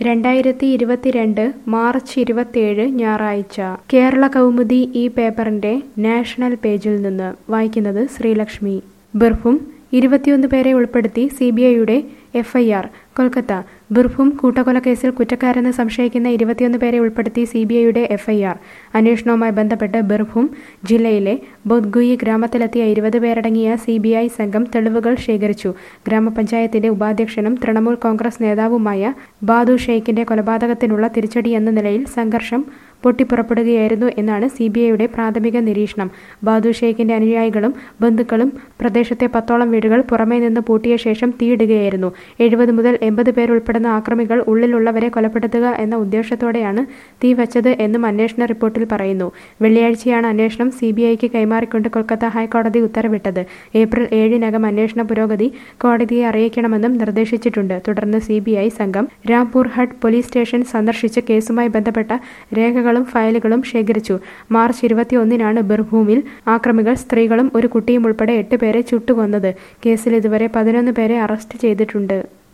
രണ്ടായിരത്തി ഇരുപത്തിരണ്ട് മാർച്ച് ഇരുപത്തിയേഴ് ഞായറാഴ്ച കേരള കൗമുദി ഈ പേപ്പറിന്റെ നാഷണൽ പേജിൽ നിന്ന് വായിക്കുന്നത് ശ്രീലക്ഷ്മി ബിർഭും ഇരുപത്തിയൊന്ന് പേരെ ഉൾപ്പെടുത്തി സി ബി ഐയുടെ എഫ്ഐആർ കൊൽക്കത്ത ബിർഭും കൂട്ടക്കൊലക്കേസിൽ കുറ്റക്കാരെന്ന് സംശയിക്കുന്ന ഇരുപത്തിയൊന്ന് പേരെ ഉൾപ്പെടുത്തി സി ബി ഐയുടെ എഫ്ഐആർ അന്വേഷണവുമായി ബന്ധപ്പെട്ട് ബിർഭും ജില്ലയിലെ ബൊദ്ഗുയി ഗ്രാമത്തിലെത്തിയ ഇരുപത് പേരടങ്ങിയ സി ബി ഐ സംഘം തെളിവുകൾ ശേഖരിച്ചു ഗ്രാമപഞ്ചായത്തിന്റെ ഉപാധ്യക്ഷനും തൃണമൂൽ കോൺഗ്രസ് നേതാവുമായ ബാദു ഷെയ്ഖിന്റെ കൊലപാതകത്തിനുള്ള തിരിച്ചടി എന്ന നിലയിൽ സംഘർഷം പൊട്ടിപ്പുറപ്പെടുകയായിരുന്നു എന്നാണ് സി ബി ഐയുടെ പ്രാഥമിക നിരീക്ഷണം ബാദു ഷെയ്ഖിന്റെ അനുയായികളും ബന്ധുക്കളും പ്രദേശത്തെ പത്തോളം വീടുകൾ പുറമേ നിന്ന് പൂട്ടിയ ശേഷം തീയിടുകയായിരുന്നു എഴുപത് മുതൽ എൺപത് പേരുൾപ്പെടുന്ന ആക്രമികൾ ഉള്ളിലുള്ളവരെ കൊലപ്പെടുത്തുക എന്ന ഉദ്ദേശത്തോടെയാണ് തീ വച്ചത് എന്നും അന്വേഷണ റിപ്പോർട്ടിൽ പറയുന്നു വെള്ളിയാഴ്ചയാണ് അന്വേഷണം സി ബി ഐക്ക് കൈമാറിക്കൊണ്ട് കൊൽക്കത്ത ഹൈക്കോടതി ഉത്തരവിട്ടത് ഏപ്രിൽ ഏഴിനകം അന്വേഷണ പുരോഗതി കോടതിയെ അറിയിക്കണമെന്നും നിർദ്ദേശിച്ചിട്ടുണ്ട് തുടർന്ന് സി ബി ഐ സംഘം രാംപൂർ ഹട്ട് പോലീസ് സ്റ്റേഷൻ സന്ദർശിച്ച് കേസുമായി ബന്ധപ്പെട്ട രേഖകളും ഫയലുകളും ശേഖരിച്ചു മാർച്ച് ഇരുപത്തിയൊന്നിനാണ് ബിർഭൂമിൽ ആക്രമികൾ സ്ത്രീകളും ഒരു കുട്ടിയും ഉൾപ്പെടെ എട്ട് പേരെ ചുട്ടുകൊന്നത് കേസിൽ ഇതുവരെ പതിനൊന്ന് പേരെ അറസ്റ്റ് ചെയ്തിട്ടുണ്ട്